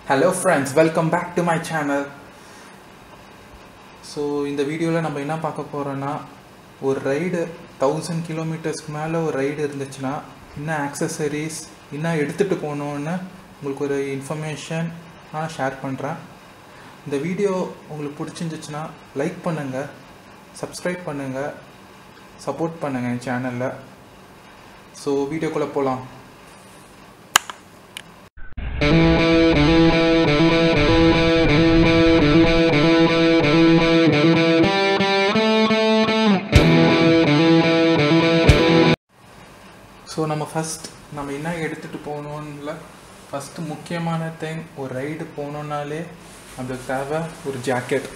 hello friends welcome back to my channel so இந்த வீடியோவில் நம்ம என்ன பார்க்க போகிறோன்னா ஒரு ரைடு தௌசண்ட் கிலோமீட்டர்ஸ்க்கு மேலே ஒரு ரைடு இருந்துச்சுன்னா என்ன ஆக்சசரிஸ் என்ன எடுத்துகிட்டு போகணுன்னு உங்களுக்கு ஒரு இன்ஃபர்மேஷன் நான் ஷேர் பண்ணுறேன் இந்த வீடியோ உங்களுக்கு பிடிச்சிருந்துச்சுன்னா லைக் பண்ணுங்கள் சப்ஸ்கிரைப் பண்ணுங்கள் சப்போர்ட் பண்ணுங்கள் என் சேனலில் ஸோ வீடியோக்குள்ளே போகலாம் ஸோ நம்ம ஃபஸ்ட் நம்ம என்ன எடுத்துகிட்டு போகணும்ல ஃபஸ்ட்டு முக்கியமான திங் ஒரு ரைடு போகணுன்னாலே நம்மளுக்கு தேவை ஒரு ஜாக்கெட்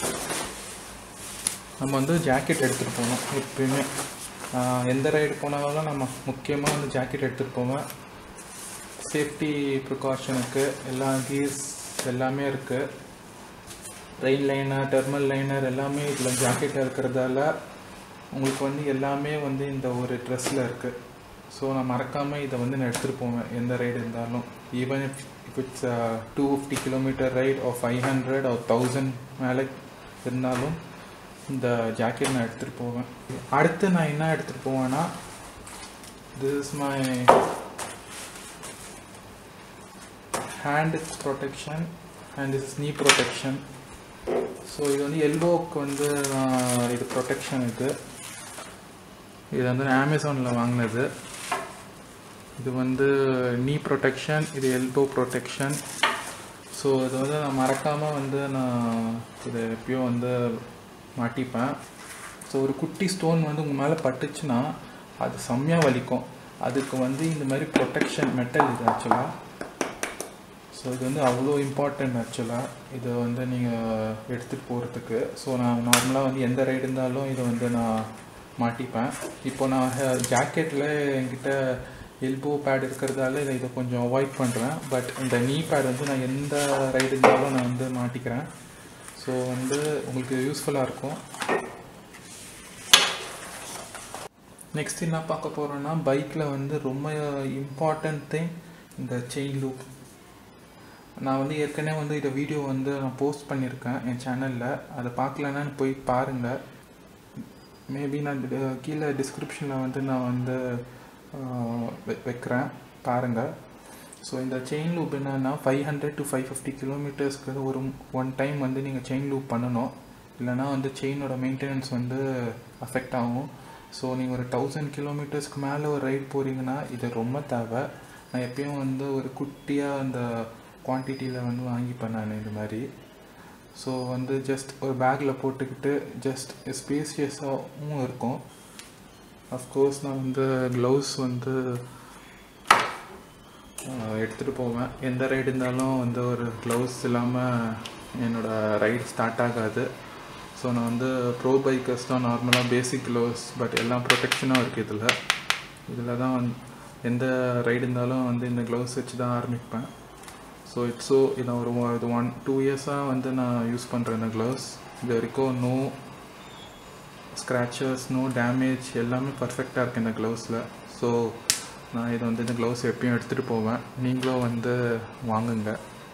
நம்ம வந்து ஜாக்கெட் எடுத்துகிட்டு போகணும் எப்பயுமே ஆஹ் எந்த ரைடு போனாலும் நம்ம முக்கியமாக வந்து ஜாக்கெட் எடுத்துகிட்டு போவேன் சேஃப்டி ப்ரிகாஷனுக்கு எல்லா கீர்ஸ் எல்லாமே இருக்குது ரெயின் லைனர் டெர்மல் லைனர் எல்லாமே இதில் ஜாக்கெட்டில் இருக்கிறதால உங்களுக்கு வந்து எல்லாமே வந்து இந்த ஒரு ட்ரெஸ்ஸில் இருக்குது ஸோ நான் மறக்காமல் இதை வந்து நான் எடுத்துகிட்டு போவேன் எந்த ரைடு இருந்தாலும் even if if it's two fifty kilometre ride or five hundred or thousand மேலே இருந்தாலும் இந்த ஜாக்கெட் நான் எடுத்துகிட்டு போவேன் அடுத்து நான் என்ன எடுத்துகிட்டு போவேன்னா this is my hand protection and this is knee protection so இது வந்து எல்போக்கு வந்து நான் இது ப்ரொடெக்ஷன் இது இது வந்து நான் அமேசானில் வாங்கினது இது வந்து நீ ப்ரொடெக்ஷன் இது எல்போ ப்ரொடெக்ஷன் ஸோ இது வந்து நான் மறக்காமல் வந்து நான் இதை எப்பயும் வந்து மாட்டிப்பேன் ஸோ ஒரு குட்டி ஸ்டோன் வந்து உங்கள் மேலே பட்டுச்சுன்னா அது செம்மையாக வலிக்கும் அதுக்கு வந்து இந்த மாதிரி ப்ரொடெக்ஷன் மெட்டல் இது ஆக்சுவலாக ஸோ இது வந்து அவ்வளோ இம்பார்ட்டன்ட் ஆக்சுவலாக இதை வந்து நீங்கள் எடுத்துகிட்டு போகிறதுக்கு ஸோ நான் நார்மலாக வந்து எந்த ரைடு இருந்தாலும் இதை வந்து நான் மாட்டிப்பேன் இப்போ நான் ஜாக்கெட்டில் என்கிட்ட எல்போ பேட் இருக்கிறதால இதை இதை கொஞ்சம் அவாய்ட் பண்ணுறேன் பட் இந்த நீ பேட் வந்து நான் எந்த ரைடு இருந்தாலும் நான் வந்து மாட்டிக்கிறேன் ஸோ வந்து உங்களுக்கு யூஸ்ஃபுல்லாக இருக்கும் நெக்ஸ்ட் என்ன பார்க்க போகிறோன்னா பைக்கில் வந்து ரொம்ப இம்பார்ட்டன்ட் திங் இந்த செயின் லூப் நான் வந்து ஏற்கனவே வந்து இதை வீடியோ வந்து நான் போஸ்ட் பண்ணியிருக்கேன் என் சேனலில் அதை பார்க்கலன்னா போய் பாருங்கள் மேபி நான் டி- கீழே டிஸ்கிரிப்ஷனில் வந்து நான் வந்து ஆஹ், வெ- வைக்கிறேன் பாருங்கள் ஸோ இந்த செயின் லூப் என்னன்னா five hundred to five fifty கிலோமீட்டர்ஸ்க்கு ஒரு ஒன் டைம் வந்து நீங்கள் செயின் லூப் பண்ணணும் இல்லைனா வந்து செயினோட மெயின்டெனன்ஸ் வந்து அஃபெக்ட் ஆகும் ஸோ நீங்கள் ஒரு தௌசண்ட் கிலோமீட்டர்ஸ்க்கு மேலே ஒரு ரைட் போகிறீங்கன்னா இது ரொம்ப தேவை நான் எப்பயும் வந்து ஒரு குட்டியாக அந்த குவான்டிட்டியில் வந்து வாங்கிப்பேன் நான் இந்த மாதிரி ஸோ வந்து ஜஸ்ட் ஒரு பேக்கில் போட்டுக்கிட்டு ஜஸ்ட் ஸ்பேசியஸாகவும் இருக்கும் அஃப்கோர்ஸ் நான் வந்து க்ளவுஸ் வந்து எடுத்துகிட்டு போவேன் எந்த ரைடு இருந்தாலும் வந்து ஒரு க்ளவுஸ் இல்லாமல் என்னோடய ரைடு ஸ்டார்ட் ஆகாது ஸோ நான் வந்து ப்ரோ பைக்கர்ஸ் தான் நார்மலாக பேசிக் க்ளவுஸ் பட் எல்லாம் ப்ரொடெக்ஷனாக இருக்குது இதில் இதில் தான் வந்து எந்த ரைடு இருந்தாலும் வந்து இந்த க்ளவுஸ் வச்சு தான் ஆரம்பிப்பேன் ஸோ இட்ஸ் ஸோ இதை ஒரு ஒ- இது ஒன் டூ இயர்ஸாக வந்து நான் யூஸ் பண்ணுறேன் இந்த க்ளவுஸ் இது வரைக்கும் நோ ஸ்க்ராச்சஸ் நோ டேமேஜ் எல்லாமே பர்ஃபெக்டாக இருக்குது இந்த க்ளவுஸில் ஸோ நான் இதை வந்து இந்த க்ளவுஸ் எப்பயும் எடுத்துகிட்டு போவேன் நீங்களும் வந்து வாங்குங்க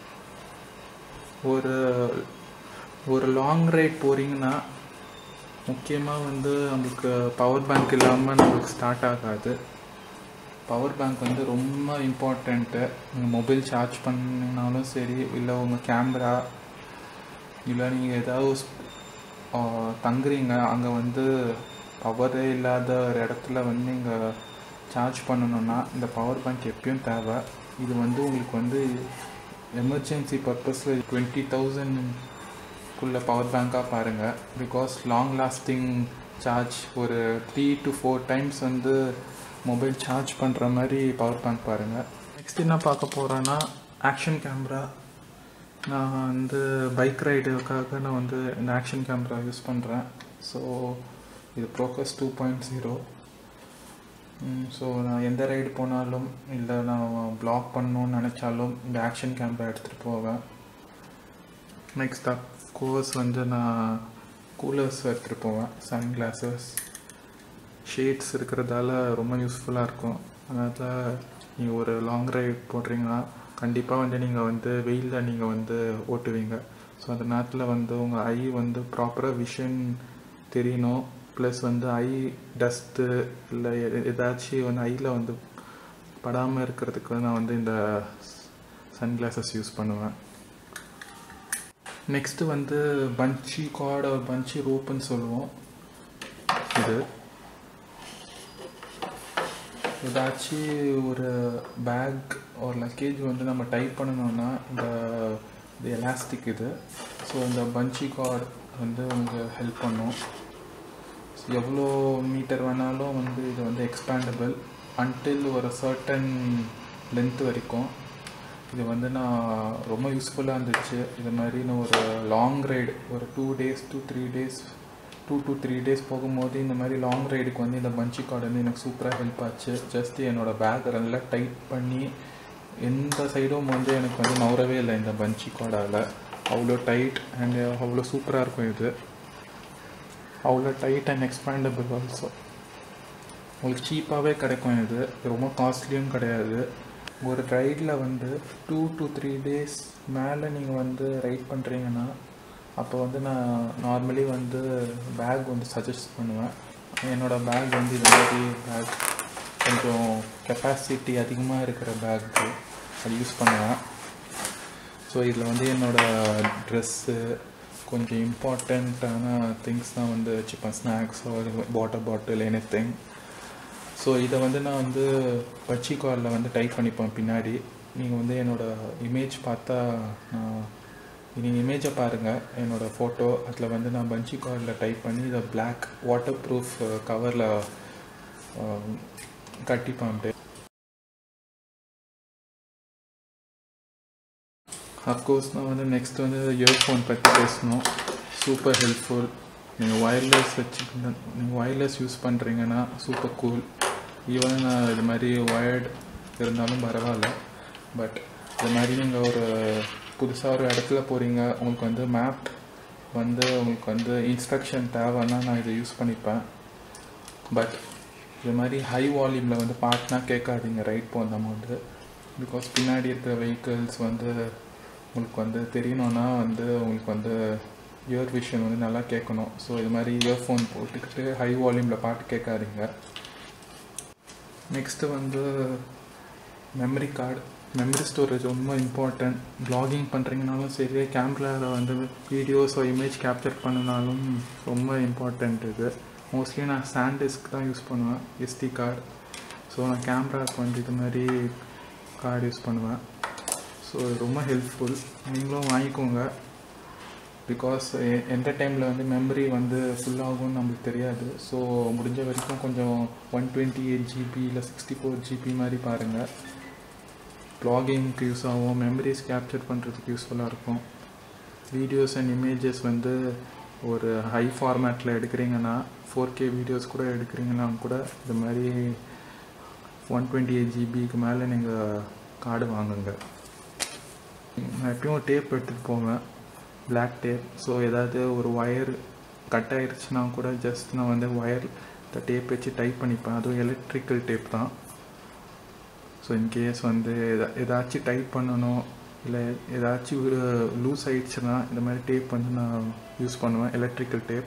ஒரு ஒரு லாங் ரைட் போகிறீங்கன்னா முக்கியமாக வந்து நம்மளுக்கு பவர் பேங்க் இல்லாமல் நம்மளுக்கு ஸ்டார்ட் ஆகாது பவர் பேங்க் வந்து ரொம்ப இம்பார்ட்டண்ட்டு நீங்கள் மொபைல் சார்ஜ் பண்ணினாலும் சரி இல்லை உங்கள் கேமரா இல்லை நீங்கள் ஏதாவது ஸ்- ஆ, தங்குறீங்க அங்கே வந்து பவரே இல்லாத ஒரு இடத்துல வந்து நீங்கள் சார்ஜ் பண்ணணும்னா இந்த பவர் பேங்க் எப்பயும் தேவை இது வந்து உங்களுக்கு வந்து எமர்ஜென்சி பர்பஸில் டுவெண்ட்டி தௌசண்ட்குள்ளே பவர் பேங்காக பாருங்கள் பிகாஸ் லாங் லாஸ்டிங் சார்ஜ் ஒரு த்ரீ டு ஃபோர் டைம்ஸ் வந்து மொபைல் சார்ஜ் பண்ணுற மாதிரி பவர் பேங்க் பாருங்கள் நெக்ஸ்ட் என்ன பார்க்க போகிறேன்னா ஆக்ஷன் கேமரா நான் வந்து பைக் ரைடுக்காக நான் வந்து இந்த ஆக்ஷன் கேமரா யூஸ் பண்ணுறேன் ஸோ இது ப்ரோக்கஸ் டூ பாயிண்ட் ஜீரோ ஸோ நான் எந்த ரைடு போனாலும் இல்லை நான் ப்ளாக் பண்ணணும்னு நினச்சாலும் இந்த ஆக்ஷன் கேமரா எடுத்துகிட்டு போவேன் நெக்ஸ்ட் கோர்ஸ் வந்து நான் கூலர்ஸ் எடுத்துகிட்டு போவேன் சன் கிளாஸஸ் ஷேட்ஸ் இருக்கிறதால ரொம்ப யூஸ்ஃபுல்லாக இருக்கும் அதனால் நீங்கள் ஒரு லாங் ரைட் போடுறீங்கன்னா கண்டிப்பாக வந்து நீங்கள் வந்து வெயிலில் நீங்கள் வந்து ஓட்டுவீங்க ஸோ அந்த நேரத்தில் வந்து உங்கள் ஐ வந்து ப்ராப்பராக விஷன் தெரியணும் ப்ளஸ் வந்து ஐ டஸ்ட்டு இல்லை ஏதாச்சும் வந்து ஐயில் வந்து படாமல் இருக்கிறதுக்கு நான் வந்து இந்த சன்கிளாஸஸ் யூஸ் பண்ணுவேன் நெக்ஸ்ட்டு வந்து பஞ்சி கார்டு பஞ்சி ரோப்புன்னு சொல்லுவோம் இது ஏதாச்சும் ஒரு பேக் ஒரு லக்கேஜ் வந்து நம்ம டைப் பண்ணணும்னா இந்த இது எலாஸ்டிக் இது ஸோ இந்த பஞ்சி கார்டு வந்து உங்களுக்கு ஹெல்ப் பண்ணும் எவ்வளோ மீட்டர் வேணாலும் வந்து இது வந்து எக்ஸ்பேண்டபிள் அன்டில் ஒரு சர்டன் லென்த் வரைக்கும் இது வந்து நான் ரொம்ப யூஸ்ஃபுல்லாக இருந்துச்சு இது மாதிரி நான் ஒரு லாங் ரைடு ஒரு two days two three days two two three days போகும்போது இந்த மாதிரி லாங் ரைடுக்கு வந்து இந்த பஞ்சி கார்டு வந்து எனக்கு சூப்பராக ஹெல்ப் ஆச்சு ஜஸ்ட் என்னோடய பேக் நல்லா டைட் பண்ணி எந்த சைடும் வந்து எனக்கு வந்து நவரவே இல்லை இந்த பஞ்சி கார்டால் அவ்வளோ டைட் அண்ட் அவ்வளோ சூப்பராக இருக்கும் இது அவ்வளோ டைட் அண்ட் எக்ஸ்பேண்டபிள் ஆல்சோ உங்களுக்கு சீப்பாகவே கிடைக்கும் இது ரொம்ப காஸ்ட்லியும் கிடையாது ஒரு ரைடில் வந்து டூ டு த்ரீ டேஸ் மேலே நீங்கள் வந்து ரைட் பண்ணுறீங்கன்னா அப்போ வந்து நான் நார்மலி வந்து பேக் வந்து சஜஸ்ட் பண்ணுவேன் என்னோடய பேக் வந்து இது மாதிரி பேக் கொஞ்சம் கெப்பாசிட்டி அதிகமாக இருக்கிற பேக்கு அது யூஸ் பண்ணுவேன் ஸோ இதில் வந்து என்னோடய ட்ரெஸ்ஸு கொஞ்சம் இம்பார்ட்டண்ட்டான திங்ஸ் தான் வந்து வச்சுப்பேன் ஸ்நாக்ஸோ water bottle anything so இதை வந்து நான் வந்து பச்சி காரில் வந்து டைப் பண்ணிப்பேன் பின்னாடி நீங்கள் வந்து என்னோடய இமேஜ் பார்த்தா நான் நீங்கள் இமேஜை பாருங்கள் என்னோடய ஃபோட்டோ அதில் வந்து நான் பஞ்சி கார்டில் டைப் பண்ணி இதை பிளாக் வாட்டர் ப்ரூஃப் கவரில் கட்டிப்பேன் அப்படியே அஃப்கோர்ஸ் நான் வந்து நெக்ஸ்ட் வந்து இயர்ஃபோன் பற்றி பேசணும் சூப்பர் ஹெல்ப்ஃபுல் நீங்கள் ஒயர்லெஸ் வச்சு நீங்கள் ஒயர்லெஸ் யூஸ் பண்ணுறீங்கன்னா சூப்பர் கூல் ஈவன் இது மாதிரி ஒயர்டு இருந்தாலும் பரவாயில்ல பட் இது மாதிரி நீங்கள் ஒரு புதுசாக ஒரு இடத்துல போகிறீங்க உங்களுக்கு வந்து மேப் வந்து உங்களுக்கு வந்து இன்ஸ்ட்ரக்ஷன் தேவைன்னா நான் இதை யூஸ் பண்ணிப்பேன் பட் இது மாதிரி ஹை வால்யூமில் வந்து பாட்டுனா கேட்காதீங்க ரைட் போகும்போது பிகாஸ் பின்னாடி இருக்கிற வெஹிக்கிள்ஸ் வந்து உங்களுக்கு வந்து தெரியணுன்னா வந்து உங்களுக்கு வந்து இயர் விஷன் வந்து நல்லா கேட்கணும் ஸோ இது மாதிரி இயர்ஃபோன் போட்டுக்கிட்டு ஹை வால்யூமில் பாட்டு கேட்காதீங்க நெக்ஸ்ட்டு வந்து மெமரி கார்டு மெமரி ஸ்டோரேஜ் ரொம்ப இம்பார்ட்டன்ட் ப்ளாகிங் பண்ணுறீங்கனாலும் சரி கேமராவில் வந்து வீடியோஸோ இமேஜ் கேப்சர் பண்ணினாலும் ரொம்ப இம்பார்ட்டண்ட் இது மோஸ்ட்லி நான் சாண்டிஸ்க் தான் யூஸ் பண்ணுவேன் எஸ்டி கார்டு ஸோ நான் கேமராவுக்கு வந்து இது மாதிரி கார்டு யூஸ் பண்ணுவேன் ஸோ ரொம்ப ஹெல்ப்ஃபுல் நீங்களும் வாங்கிக்கோங்க பிகாஸ் எந்த டைமில் வந்து மெமரி வந்து ஃபுல்லாகும்னு நம்மளுக்கு தெரியாது ஸோ முடிஞ்ச வரைக்கும் கொஞ்சம் ஒன் டுவெண்ட்டி எயிட் ஜிபி இல்லை சிக்ஸ்டி ஃபோர் ஜிபி மாதிரி பாருங்கள் ப்ளாகிங்க்கு யூஸ் ஆகும் மெமரிஸ் கேப்சர் பண்ணுறதுக்கு யூஸ்ஃபுல்லாக இருக்கும் வீடியோஸ் அண்ட் இமேஜஸ் வந்து ஒரு ஹை ஃபார்மேட்டில் எடுக்கிறீங்கன்னா ஃபோர் கே வீடியோஸ் கூட எடுக்கிறீங்கன்னா கூட இது மாதிரி ஒன் டுவெண்ட்டி எயிட் ஜிபிக்கு மேலே நீங்கள் கார்டு வாங்குங்க நான் எப்பயும் டேப் எடுத்துகிட்டு போவேன் பிளாக் டேப் ஸோ ஏதாவது ஒரு ஒயர் கட் ஆயிடுச்சுன்னா கூட ஜஸ்ட் நான் வந்து ஒயர் டேப் வச்சு டைப் பண்ணிப்பேன் அதுவும் எலக்ட்ரிக்கல் டேப் தான் ஸோ இன்கேஸ் வந்து எதா ஏதாச்சும் டைப் பண்ணணும் இல்லை ஏதாச்சும் லூஸ் ஆயிடுச்சுன்னா இந்த மாதிரி டேப் வந்து நான் யூஸ் பண்ணுவேன் எலக்ட்ரிக்கல் டேப்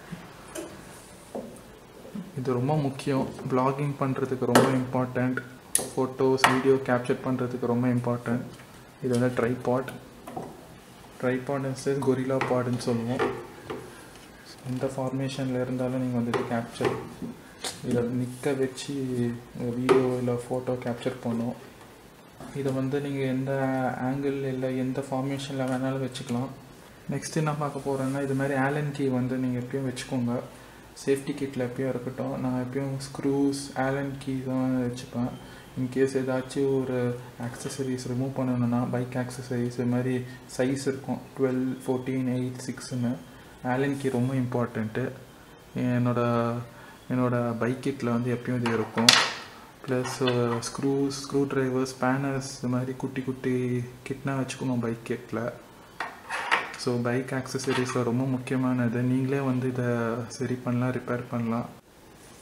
இது ரொம்ப முக்கியம் ப்ளாகிங் பண்ணுறதுக்கு ரொம்ப இம்பார்ட்டண்ட் ஃபோட்டோஸ் வீடியோ கேப்சர் பண்ணுறதுக்கு ரொம்ப இம்பார்ட்டண்ட் இது வந்து ட்ரைபாட் ட்ரைபாட் கொரிலா பாடுன்னு சொல்லுவோம் எந்த ஃபார்மேஷனில் இருந்தாலும் நீங்கள் வந்து இது கேப்சர் இதை நிற்க வச்சு வீடியோ இல்லை ஃபோட்டோ கேப்சர் பண்ணும் இதை வந்து நீங்கள் எந்த ஆங்கிள் இல்லை எந்த ஃபார்மேஷனில் வேணாலும் வச்சுக்கலாம் நெக்ஸ்ட்டு என்ன பார்க்க போகிறேன்னா இது மாதிரி ஆலன் கீ வந்து நீங்கள் எப்பயும் வச்சுக்கோங்க சேஃப்டி கிட்டில் எப்பயும் இருக்கட்டும் நான் எப்பயும் ஸ்க்ரூஸ் ஆலன் கீ தான் வச்சுப்பேன் இன்கேஸ் ஏதாச்சும் ஒரு ஆக்சசரிஸ் ரிமூவ் பண்ணணுன்னா பைக் ஆக்சசரிஸ் இது மாதிரி சைஸ் இருக்கும் டுவெல் ஃபோர்டீன் எயிட் சிக்ஸ்னு ஆலன் கீ ரொம்ப இம்பார்ட்டண்ட்டு என்னோட என்னோடய பைக் கிட்டில் வந்து எப்பயும் இது இருக்கும் plus screw screwdrivers spanners இது மாதிரி குட்டி குட்டி கிட்னா வச்சுக்கணும் பைக் கிட்டில் ஸோ பைக் ஆக்சசரிஸில் ரொம்ப முக்கியமானது நீங்களே வந்து இதை சரி பண்ணலாம் ரிப்பேர் பண்ணலாம்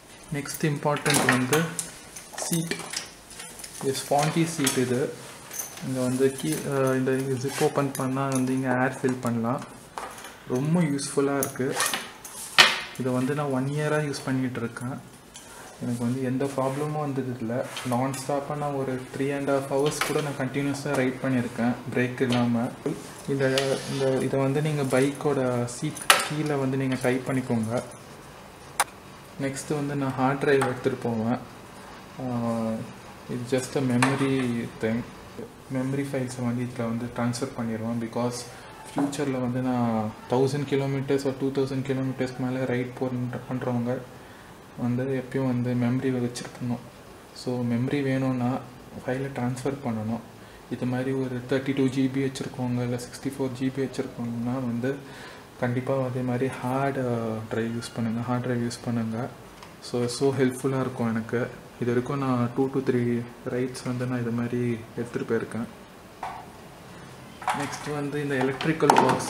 நெக்ஸ்ட் இம்பார்ட்டண்ட் வந்து சீட் இது ஸ்பாண்டி சீட் இது இங்கே வந்து கீ அஹ் இந்த ஜிப் ஓப்பன் பண்ணால் வந்து இங்கே ஏர் ஃபில் பண்ணலாம் ரொம்ப யூஸ்ஃபுல்லாக இருக்குது இதை வந்து நான் ஒன் இயராக யூஸ் பண்ணிகிட்டு இருக்கேன் எனக்கு வந்து எந்த ப்ராப்ளமும் வந்தது இல்லை நான் ஸ்டாப்பாக நான் ஒரு த்ரீ அண்ட் ஹாஃப் ஹவர்ஸ் கூட நான் கண்டினியூஸாக ரைட் பண்ணியிருக்கேன் பிரேக் இல்லாமல் இந்த இந்த இதை வந்து நீங்கள் பைக்கோட சீட் கீழே வந்து நீங்கள் டைப் பண்ணிக்கோங்க நெக்ஸ்ட்டு வந்து நான் ஹார்ட் டிரைவ் எடுத்துகிட்டு போவேன் ஆஹ் இது just uh memory thing memory ஃபைல்ஸை வந்து இதில் வந்து ட்ரான்ஸ்ஃபர் பண்ணிடுவேன் பிகாஸ் ஃப்யூச்சரில் வந்து நான் தௌசண்ட் கிலோமீட்டர்ஸ் ஒரு டூ தௌசண்ட் கிலோமீட்டர்ஸ்க்கு மேலே ரைட் போகிற பண்ணுறவங்க வந்து எப்பயும் வந்து மெமரி வச்சுருக்கணும் ஸோ மெமரி வேணும்னா ஃபைலை ட்ரான்ஸ்ஃபர் பண்ணணும் இது மாதிரி ஒரு தேர்ட்டி டூ ஜிபி வச்சுருக்கவங்க இல்லை சிக்ஸ்டி ஃபோர் ஜிபி வச்சுருக்கோங்கன்னா வந்து கண்டிப்பாக அதே மாதிரி ஹார்ட் ட்ரைவ் யூஸ் பண்ணுங்கள் ஹார்ட் ட்ரைவ் யூஸ் பண்ணுங்கள் ஸோ ஸோ ஹெல்ப்ஃபுல்லாக இருக்கும் எனக்கு இது வரைக்கும் நான் டூ டு த்ரீ ரைட்ஸ் வந்து நான் இது மாதிரி எடுத்துகிட்டு போயிருக்கேன் நெக்ஸ்ட் வந்து இந்த எலக்ட்ரிக்கல் பாக்ஸ்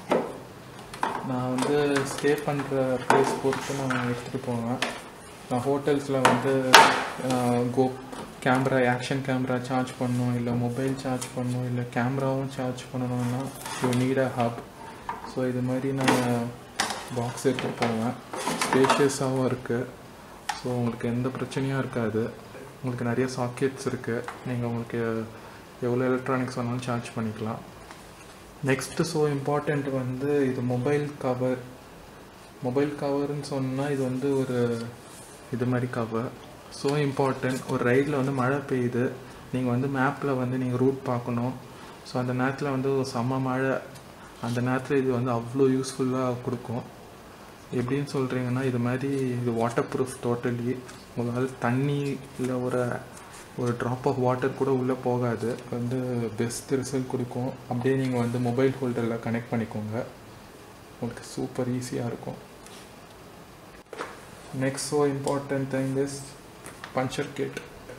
நான் வந்து ஸ்டே பண்ணுற ப்ளேஸ் பொறுத்து நான் எடுத்துகிட்டு போவேன் நான் ஹோட்டல்ஸில் வந்து go camera action camera charge பண்ணணும் இல்லை மொபைல் சார்ஜ் பண்ணணும் இல்லை கேமராவும் சார்ஜ் பண்ணணும்னா you need a hub so இது மாதிரி நான் பாக்ஸ் எடுத்துகிட்டு போவேன் ஸ்பேஷியஸாகவும் இருக்குது ஸோ உங்களுக்கு எந்த பிரச்சனையும் இருக்காது உங்களுக்கு நிறைய சாக்கெட்ஸ் இருக்குது நீங்கள் உங்களுக்கு எவ்வளோ எலக்ட்ரானிக்ஸ் வேணாலும் சார்ஜ் பண்ணிக்கலாம் நெக்ஸ்ட்டு ஸோ இம்பார்ட்டண்ட் வந்து இது மொபைல் கவர் மொபைல் கவர்னு சொன்னால் இது வந்து ஒரு இது மாதிரி கவர் ஸோ இம்பார்ட்டண்ட் ஒரு ரைடில் வந்து மழை பெய்யுது நீங்கள் வந்து மேப்பில் வந்து நீங்கள் ரூட் பார்க்கணும் ஸோ அந்த நேரத்தில் வந்து ஒரு செம்ம மழை அந்த நேரத்தில் இது வந்து அவ்வளோ யூஸ்ஃபுல்லாக கொடுக்கும் எப்படின்னு சொல்கிறீங்கன்னா இது மாதிரி இது வாட்டர் ப்ரூஃப் டோட்டலி உங்களால் தண்ணி இல்லை ஒரு ஒரு ட்ராப் ஆஃப் வாட்டர் கூட உள்ளே போகாது வந்து பெஸ்ட் ரிசல்ட் கொடுக்கும் அப்படியே நீங்கள் வந்து மொபைல் ஹோல்டரில் கனெக்ட் பண்ணிக்கோங்க உங்களுக்கு சூப்பர் ஈஸியாக இருக்கும் next so important thing is puncture kit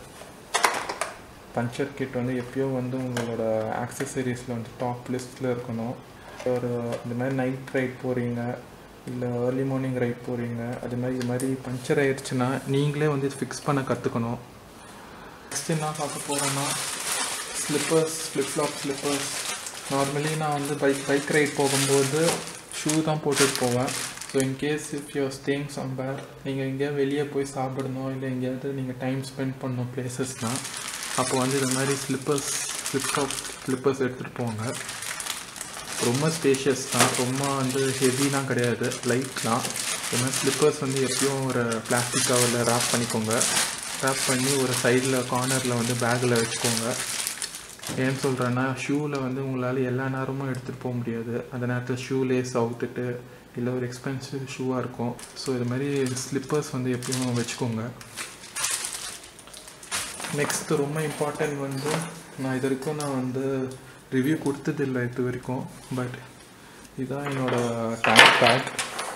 puncture kit வந்து எப்பயும் வந்து உங்களோட ஆக்சசரிஸில் வந்து டாப் லிஸ்ட்டில் இருக்கணும் ஒரு இந்த மாதிரி நைட் ரைட் போகிறீங்க இல்லை ஏர்லி மார்னிங் ரைட் போகிறீங்க அது மாதிரி இது மாதிரி பஞ்சர் ஆயிடுச்சுன்னா நீங்களே வந்து ஃபிக்ஸ் பண்ண கற்றுக்கணும் நெக்ஸ்ட் என்ன பார்க்க போகிறேன்னா slippers flip flop slippers normally நான் வந்து பைக் பைக் ரைட் போகும்போது ஷூ தான் போட்டுட்டு போவேன் so in case if you're staying somewhere நீங்கள் எங்கேயாவது வெளியே போய் சாப்பிடணும் இல்லை எங்கேயாவது நீங்கள் டைம் ஸ்பெண்ட் பண்ணணும் பிளேசஸ்னால் அப்போ வந்து இது மாதிரி ஸ்லிப்பர்ஸ் ஃப்ளிப் ஃப்ளாப் ஸ்லிப்பர்ஸ் எடுத்துகிட்டு போங்க ரொம்ப ஸ்பேஷியஸ் தான் ரொம்ப வந்து ஹெவிலாம் கிடையாது லைட் தான் இது மாதிரி ஸ்லிப்பர்ஸ் வந்து எப்பயும் ஒரு பிளாஸ்டிக் கவரில் ரேப் பண்ணிக்கோங்க ரேப் பண்ணி ஒரு சைடில் கார்னரில் வந்து பேக்கில் வச்சுக்கோங்க ஏன்னு சொல்கிறேன்னா ஷூவில் வந்து உங்களால் எல்லா நேரமும் எடுத்துகிட்டு போக முடியாது அந்த நேரத்தில் ஷூ லேஸ் அவுத்துட்டு இல்லை ஒரு எக்ஸ்பென்சிவ் ஷூவாக இருக்கும் ஸோ இது மாதிரி ஸ்லிப்பர்ஸ் வந்து எப்பயும் வச்சுக்கோங்க நெக்ஸ்ட் ரொம்ப இம்பார்ட்டன்ட் வந்து நான் இது வரைக்கும் நான் வந்து ரிவ்யூ கொடுத்ததில்லை இது வரைக்கும் பட் இதுதான் என்னோட டேங்க் பேக்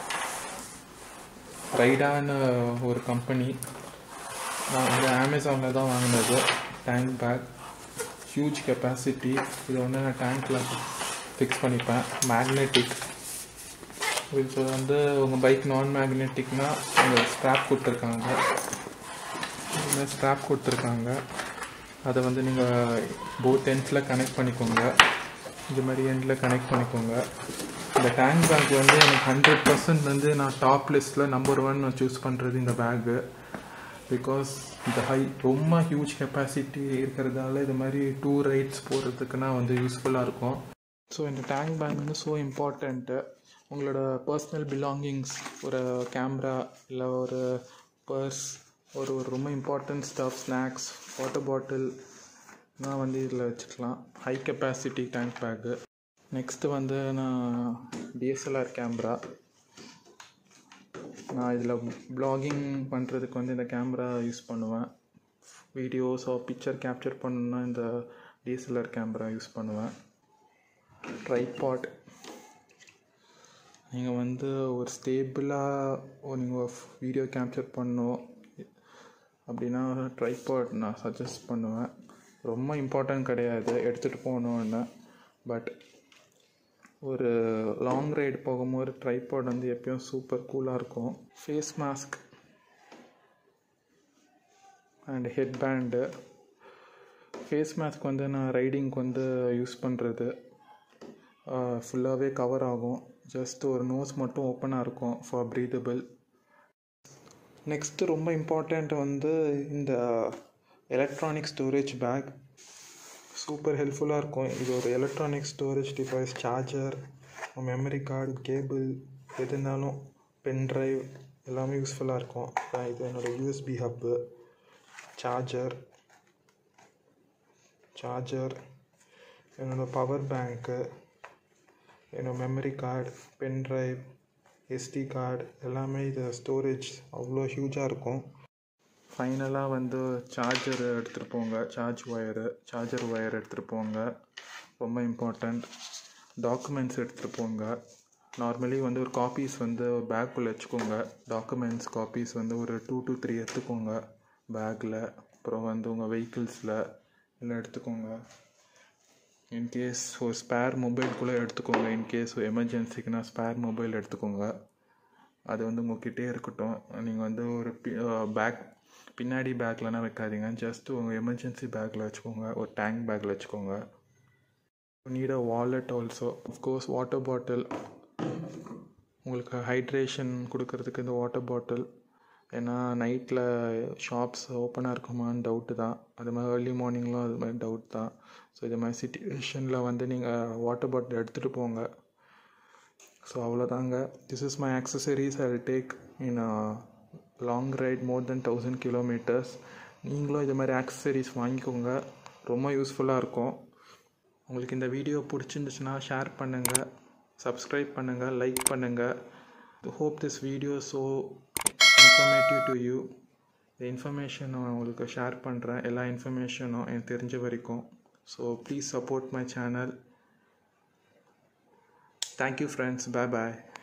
ரைடான ஒரு கம்பெனி நான் வந்து அமேசானில் தான் வாங்கினது டேங்க் பேக் ஹியூஜ் கெப்பாசிட்டி இதை வந்து நான் டேங்க்கில் ஃபிக்ஸ் பண்ணிப்பேன் மேக்னெட்டிக் இது வந்து உங்கள் பைக் நான் மேக்னெட்டிக்னா உங்கள் ஸ்ட்ராப் கொடுத்துருக்காங்க இந்த ஸ்ட்ராப் கொடுத்துருக்காங்க அதை வந்து நீங்கள் போத் எண்ட்ஸில் கனெக்ட் பண்ணிக்கோங்க இது மாதிரி எண்டில் கனெக்ட் பண்ணிக்கோங்க இந்த டேங்க் பேக் வந்து எனக்கு ஹண்ட்ரட் பர்சன்ட் வந்து நான் டாப் லிஸ்ட்டில் நம்பர் ஒன் நான் சூஸ் பண்ணுறது இந்த பேக்கு பிகாஸ் இந்த ஹை ரொம்ப ஹியூஜ் கெப்பாசிட்டி இருக்கிறதால இது மாதிரி டூ ரைட்ஸ் போகிறதுக்குன்னா வந்து யூஸ்ஃபுல்லாக இருக்கும் ஸோ இந்த டேங்க் பேக் வந்து ஸோ இம்பார்ட்டண்ட்டு உங்களோட பர்சனல் பிலாங்கிங்ஸ் ஒரு கேமரா இல்லை ஒரு பர்ஸ் ஒரு ஒரு ரொம்ப important stuff snacks water bottle நான் வந்து இதில் வச்சுக்கலாம் high capacity tank bag next வந்து நான் டிஎஸ்எல்ஆர் கேமரா நான் இதில் ப்ளாகிங் பண்ணுறதுக்கு வந்து இந்த கேமரா யூஸ் பண்ணுவேன் வீடியோஸோ பிக்சர் கேப்சர் பண்ணணுன்னா இந்த டிஎஸ்எல்ஆர் கேமரா யூஸ் பண்ணுவேன் ட்ரைபாட் நீங்கள் வந்து ஒரு ஸ்டேபிளாக நீங்கள் வீடியோ கேப்சர் பண்ணணும் அப்படின்னா ட்ரைபாட் நான் சஜஸ்ட் பண்ணுவேன் ரொம்ப இம்பார்ட்டன்ட் கிடையாது எடுத்துகிட்டு போகணுன்னு பட் ஒரு லாங் ரைடு போகும்போது ட்ரைபாட் வந்து எப்பயும் சூப்பர் கூலாக இருக்கும் face mask and head band face mask வந்து நான் ரைடிங்க்கு வந்து யூஸ் பண்ணுறது ஃபுல்லாகவே கவர் ஆகும் ஜஸ்ட் ஒரு நோஸ் மட்டும் ஓப்பனாக இருக்கும் ஃபார் ப்ரீதபிள் நெக்ஸ்ட்டு ரொம்ப இம்பார்ட்டண்ட் வந்து இந்த எலக்ட்ரானிக் ஸ்டோரேஜ் பேக் சூப்பர் ஹெல்ப்ஃபுல்லாக இருக்கும் இது ஒரு electronic storage device charger memory card cable எது இருந்தாலும் பென் ட்ரைவ் எல்லாமே யூஸ்ஃபுல்லாக இருக்கும் அப்புறம் இது என்னோடய யூஎஸ்பி ஹப்பு சார்ஜர் சார்ஜர் என்னோடய பவர் பேங்க்கு என்னோடய memory card pen drive SD card எல்லாமே இது ஸ்டோரேஜ் அவ்வளோ ஹியூஜாக இருக்கும் ஃபைனலாக வந்து சார்ஜர் எடுத்துகிட்டு போங்க சார்ஜ் ஒயரு சார்ஜர் ஒயர் எடுத்துகிட்டு போங்க ரொம்ப இம்பார்ட்டண்ட் டாக்குமெண்ட்ஸ் எடுத்துகிட்டு போங்க நார்மலி வந்து ஒரு காப்பீஸ் வந்து பேக்குள்ளே வச்சுக்கோங்க டாக்குமெண்ட்ஸ் காப்பீஸ் வந்து ஒரு டூ டு த்ரீ எடுத்துக்கோங்க பேக்கில் அப்புறம் வந்து உங்கள் வெஹிக்கிள்ஸில் எல்லாம் எடுத்துக்கோங்க இன்கேஸ் ஒரு ஸ்பேர் மொபைல் கூட எடுத்துக்கோங்க இன்கேஸ் எமர்ஜென்சிக்குனா ஸ்பேர் மொபைல் எடுத்துக்கோங்க அது வந்து உங்ககிட்டே இருக்கட்டும் நீங்கள் வந்து ஒரு பேக் பின்னாடி பேக்லனா வைக்காதீங்க ஜஸ்ட் உங்கள் எமர்ஜென்சி பேக்கில் வச்சுக்கோங்க ஒரு டேங்க் பேக்கில் வச்சுக்கோங்க need a wallet also of course water bottle உங்களுக்கு ஹைட்ரேஷன் கொடுக்கறதுக்கு இந்த வாட்டர் பாட்டில் ஏன்னா நைட்டில் ஷாப்ஸ் ஓப்பனாக இருக்குமான்னு டவுட்டு தான் அது மாதிரி ஏர்லி மார்னிங்லாம் அது மாதிரி டவுட் தான் ஸோ இது மாதிரி சுச்சுவேஷனில் வந்து நீங்கள் வாட்டர் பாட்டில் எடுத்துகிட்டு போங்க ஸோ அவ்வளோதாங்க this is my accessories I take in long ride more than thousand kilometres நீங்களும் இது மாதிரி ஆக்சசரிஸ் வாங்கிக்கோங்க ரொம்ப யூஸ்ஃபுல்லாக இருக்கும் உங்களுக்கு இந்த வீடியோ பிடிச்சிருந்துச்சுன்னா ஷேர் பண்ணுங்கள் சப்ஸ்கிரைப் பண்ணுங்கள் லைக் பண்ணுங்கள் hope this video so informative to you இந்த இன்ஃபர்மேஷன் நான் உங்களுக்கு ஷேர் பண்ணுறேன் எல்லா இன்ஃபர்மேஷனும் எனக்கு தெரிஞ்ச வரைக்கும் so please support my channel thank you friends bye bye